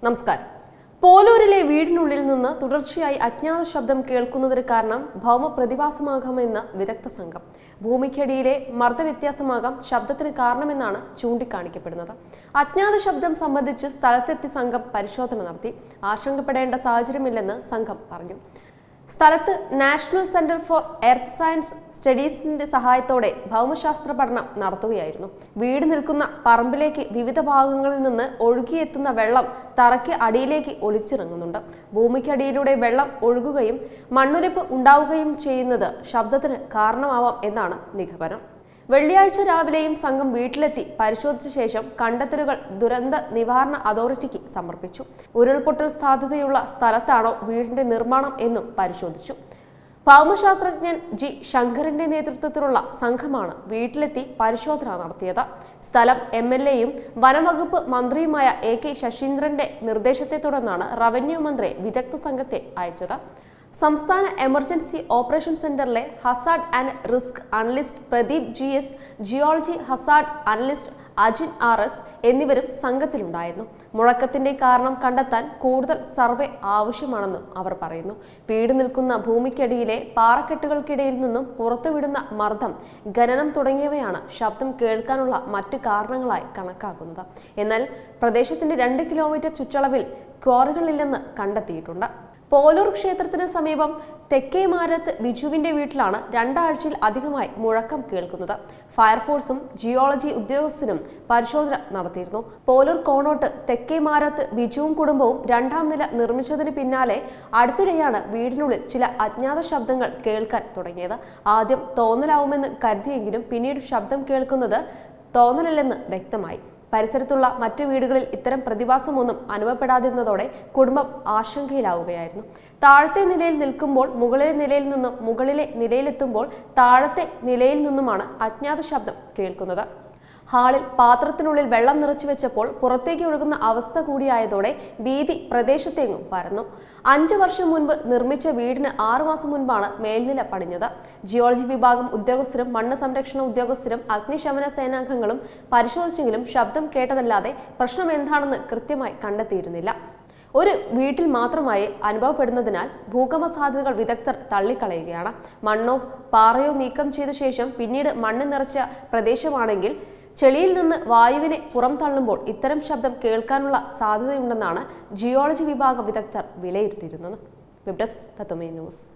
നമസ്കാരം പോലൂരിലെ വീടിനുള്ളിൽ നിന്ന് തുടർച്ചയായി അജ്ഞാത ശബ്ദം കേൾക്കുന്നതിന് കാരണം ഭൗമ പ്രതിഭാസമാകാമെന്ന് വിദഗ്ധ സംഘം ഭൂമിക്കടിയിലെ മർദ്ദവ്യത്യാസമാകാം ശബ്ദത്തിന് കാരണമെന്നാണ് ചൂണ്ടിക്കാണിക്കപ്പെടുന്നത് അജ്ഞാത ശബ്ദം സംബന്ധിച്ച് സ്ഥലത്തെത്തി സംഘം പരിശോധന നടത്തി ആശങ്കപ്പെടേണ്ട സാഹചര്യമില്ലെന്ന് സംഘം പറഞ്ഞു സ്ഥലത്ത് national centre for earth science സ്റ്റഡീസിന്റെ സഹായത്തോടെ ഭൗമശാസ്ത്ര പഠനം നടത്തുകയായിരുന്നു വീട് നിൽക്കുന്ന പറമ്പിലേക്ക് വിവിധ ഭാഗങ്ങളിൽ നിന്ന് ഒഴുകിയെത്തുന്ന വെള്ളം തറയ്ക്ക് അടിയിലേക്ക് ഒലിച്ചിറങ്ങുന്നുണ്ട് ഭൂമിക്കടിയിലൂടെ വെള്ളം ഒഴുകുകയും മണ്ണൊലിപ്പ് ഉണ്ടാവുകയും ചെയ്യുന്നത് ശബ്ദത്തിന് കാരണമാവാം എന്നാണ് നിഗമനം വെള്ളിയാഴ്ച രാവിലെയും സംഘം വീട്ടിലെത്തി പരിശോധിച്ച ശേഷം കണ്ടെത്തലുകൾ ദുരന്ത നിവാരണ അതോറിറ്റിക്ക് സമർപ്പിച്ചു ഉരുൾപൊട്ടൽ സാധ്യതയുള്ള സ്ഥലത്താണോ വീടിന്റെ നിർമ്മാണം എന്നും പരിശോധിച്ചു ഭൗമശാസ്ത്രജ്ഞൻ ജി ശങ്കറിന്റെ നേതൃത്വത്തിലുള്ള സംഘമാണ് വീട്ടിലെത്തി പരിശോധന നടത്തിയത് സ്ഥലം എം എൽ എയും വനംവകുപ്പ് മന്ത്രിയുമായ എ കെ ശശീന്ദ്രന്റെ നിർദ്ദേശത്തെ തുടർന്നാണ് റവന്യൂ മന്ത്രി വിദഗ്ധ സംഘത്തെ അയച്ചത് സംസ്ഥാന എമർജൻസി ഓപ്പറേഷൻ സെന്ററിലെ hazard and risk analyst Pradeep G S geology hazard analyst Ajin R S എന്നിവരും സംഘത്തിലുണ്ടായിരുന്നു മുഴക്കത്തിന്റെ കാരണം കണ്ടെത്താൻ കൂടുതൽ സർവേ ആവശ്യമാണെന്നും അവർ പറയുന്നു വീട് നിൽക്കുന്ന ഭൂമിക്കടിയിലെ പാറക്കെട്ടുകൾക്കിടയിൽ നിന്നും പുറത്തുവിടുന്ന മർദ്ദം ഖനനം തുടങ്ങിയവയാണ് ശബ്ദം കേൾക്കാനുള്ള മറ്റു കാരണങ്ങളായി കണക്കാക്കുന്നത് എന്നാൽ പ്രദേശത്തിന്റെ രണ്ട് കിലോമീറ്റർ ചുറ്റളവിൽ ക്വാറികളില്ലെന്ന് കണ്ടെത്തിയിട്ടുണ്ട് പോലൂർ ക്ഷേത്രത്തിന് സമീപം തെക്കേമാരത്ത് ബിജുവിന്റെ വീട്ടിലാണ് രണ്ടാഴ്ചയിൽ അധികമായി മുഴക്കം കേൾക്കുന്നത് ഫയർഫോഴ്സും ജിയോളജി ഉദ്യോഗസ്ഥരും പരിശോധന നടത്തിയിരുന്നു പോലൂർ കോണോട്ട് തെക്കേമാരത്ത് ബിജുവും കുടുംബവും രണ്ടാം നില നിർമ്മിച്ചതിന് പിന്നാലെ അടുത്തിടെയാണ് വീടിനുള്ളിൽ ചില അജ്ഞാത ശബ്ദങ്ങൾ കേൾക്കാൻ തുടങ്ങിയത് ആദ്യം തോന്നലാവുമെന്ന് കരുതിയെങ്കിലും പിന്നീട് ശബ്ദം കേൾക്കുന്നത് തോന്നലല്ലെന്ന് വ്യക്തമായി പരിസരത്തുള്ള മറ്റു വീടുകളിൽ ഇത്തരം പ്രതിഭാസമൊന്നും അനുഭവപ്പെടാതിരുന്നതോടെ കുടുംബം ആശങ്കയിലാവുകയായിരുന്നു താഴത്തെ നിലയിൽ നിൽക്കുമ്പോൾ മുകളിലെ നിലയിൽ നിന്നും മുകളിലെ നിലയിലെത്തുമ്പോൾ താഴത്തെ നിലയിൽ നിന്നുമാണ് അജ്ഞാത ശബ്ദം കേൾക്കുന്നത് ഹാളിൽ പാത്രത്തിനുള്ളിൽ വെള്ളം നിറച്ചു വെച്ചപ്പോൾ പുറത്തേക്ക് ഒഴുകുന്ന അവസ്ഥ കൂടിയായതോടെ ഭീതി പ്രദേശത്തെങ്ങും പരന്നു അഞ്ചു വർഷം മുൻപ് നിർമ്മിച്ച വീടിന് ആറുമാസം മുൻപാണ് മേൽനില പണിഞ്ഞത് ജിയോളജി വിഭാഗം ഉദ്യോഗസ്ഥരും മണ്ണ് സംരക്ഷണ ഉദ്യോഗസ്ഥരും അഗ്നിശമന സേനാംഗങ്ങളും പരിശോധിച്ചെങ്കിലും ശബ്ദം കേട്ടതല്ലാതെ പ്രശ്നം എന്താണെന്ന് കൃത്യമായി കണ്ടെത്തിയിരുന്നില്ല ഒരു വീട്ടിൽ മാത്രമായി അനുഭവപ്പെടുന്നതിനാൽ ഭൂകമ്പ സാധ്യതകൾ വിദഗ്ധർ തള്ളിക്കളയുകയാണ് മണ്ണോ പാറയോ നീക്കം ചെയ്ത ശേഷം പിന്നീട് മണ്ണ് നിറച്ച പ്രദേശമാണെങ്കിൽ ചെളിയിൽ നിന്ന് വായുവിനെ പുറംതള്ളുമ്പോൾ ഇത്തരം ശബ്ദം കേൾക്കാനുള്ള സാധ്യതയുണ്ടെന്നാണ് ജിയോളജി വിഭാഗ വിദഗ്ധർ വിലയിരുത്തിയിരുന്നത് വെബ് ഡെസ്ക് തത്വമേ ന്യൂസ്